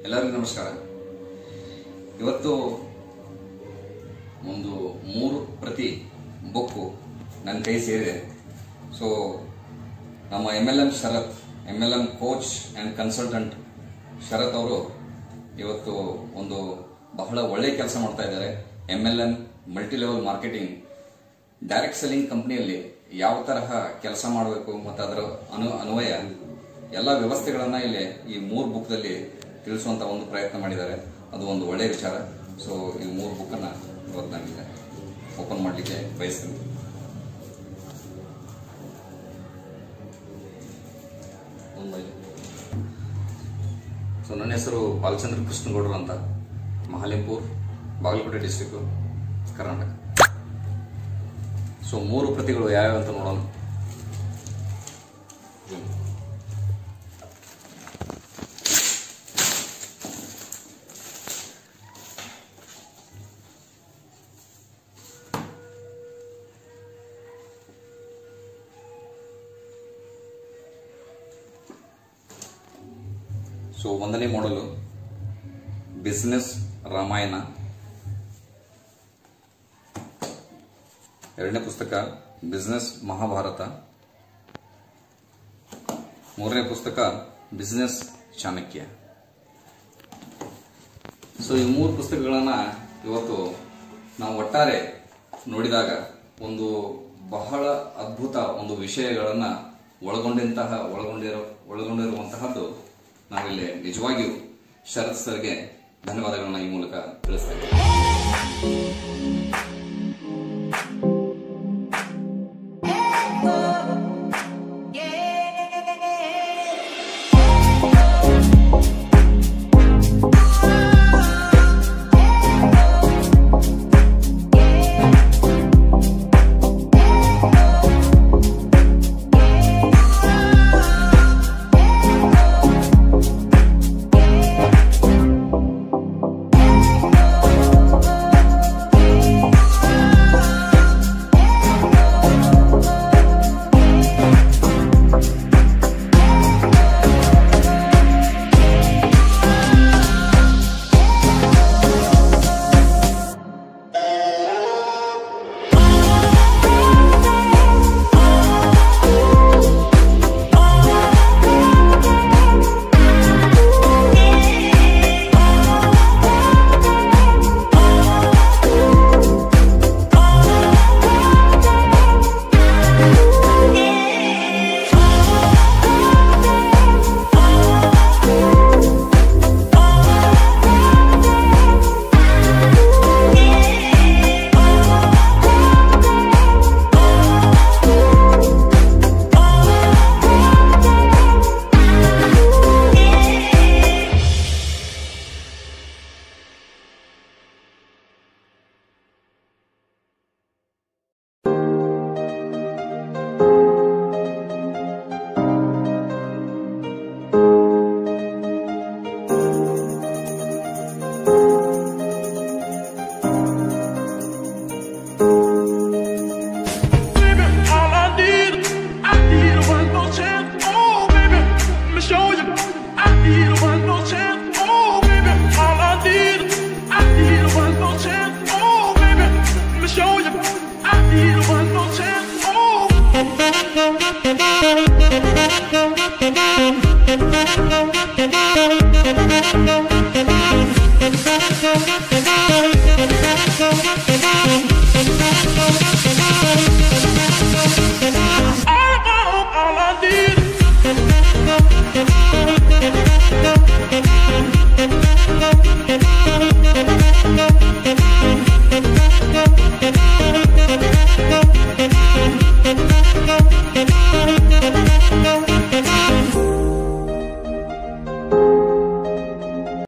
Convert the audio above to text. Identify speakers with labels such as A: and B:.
A: ಎಲ್ಲರಿಗೂ ನಮಸ್ಕಾರ ಇವತ್ತು ಒಂದು ಮೂರು ಪ್ರತಿ ಬುಕ್ಕು ನನ್ನ ಕೈ ಸೇರಿದೆ ಸೊ ನಮ್ಮ M L M Sharath M L M coach and consultant Sharath ಅವರು ಇವತ್ತು ಒಂದು ಬಹಳ ಒಳ್ಳೆ ಕೆಲಸ ಮಾಡ್ತಾ ಇದ್ದಾರೆ M L M multi level marketing direct selling ಕಂಪ್ನಿಯಲ್ಲಿ ಯಾವ ತರಹ ಕೆಲಸ ಮಾಡಬೇಕು ಮತ್ತು ಅದರ ಅನು ಅನ್ವಯ ಎಲ್ಲ ವ್ಯವಸ್ಥೆಗಳನ್ನ ಇಲ್ಲಿ ಈ ಮೂರು ಬುಕ್ದಲ್ಲಿ ತಿಳಿಸುವಂತ ಒಂದು ಪ್ರಯತ್ನ ಮಾಡಿದ್ದಾರೆ ಅದು ಒಂದು ಒಳ್ಳೆಯ ವಿಚಾರ ಸೊ ಈ ಮೂರು ಬುಕ್ಕನ್ನ ಇವತ್ತು ನನಗೆ ಓಪನ್ ಮಾಡಲಿಕ್ಕೆ ಬಯಸ್ತೀನಿ ಸೊ ನನ್ನ ಹೆಸರು ಬಾಲಚಂದ್ರ ಕೃಷ್ಣಗೌಡರು ಅಂತ ಮಹಾಲಿಂಪುರ್ ಬಾಗಲಕೋಟೆ ಡಿಸ್ಟಿಕ್ ಕರ್ನಾಟಕ ಸೊ ಮೂರು ಪ್ರತಿಗಳು ಯಾವ್ಯಾವ ಅಂತ ನೋಡೋಣ ಸೊ ಒಂದನೇ ಮಾಡಲು ಬಿಸ್ನೆಸ್ ರಾಮಾಯಣ ಎರಡನೇ ಪುಸ್ತಕ ಬಿಸ್ನೆಸ್ ಮಹಾಭಾರತ ಮೂರನೇ ಪುಸ್ತಕ ಬಿಸ್ನೆಸ್ ಚಾಣಕ್ಯ ಸೊ ಈ ಮೂರು ಪುಸ್ತಕಗಳನ್ನ ಇವತ್ತು ನಾವು ಒಟ್ಟಾರೆ ನೋಡಿದಾಗ ಒಂದು ಬಹಳ ಅದ್ಭುತ ಒಂದು ವಿಷಯಗಳನ್ನ ಒಳಗೊಂಡಂತಹ ಒಳಗೊಂಡಿರೋ ಒಳಗೊಂಡಿರುವಂತಹದ್ದು ನಾವಿಲ್ಲಿ ನಿಜವಾಗಿಯೂ ಶರತ್ ಸರ್ಗೆ ಧನ್ಯವಾದಗಳನ್ನ ಈ ಮೂಲಕ ತಿಳಿಸ್ತೇವೆ
B: Baby, all I need, I need a one more chance. Oh, baby, let me show you. I need a one more chance. Oh, baby, all I need, I need a one more chance. Oh, baby, let me show you. I need a one more chance. Oh.
C: Thank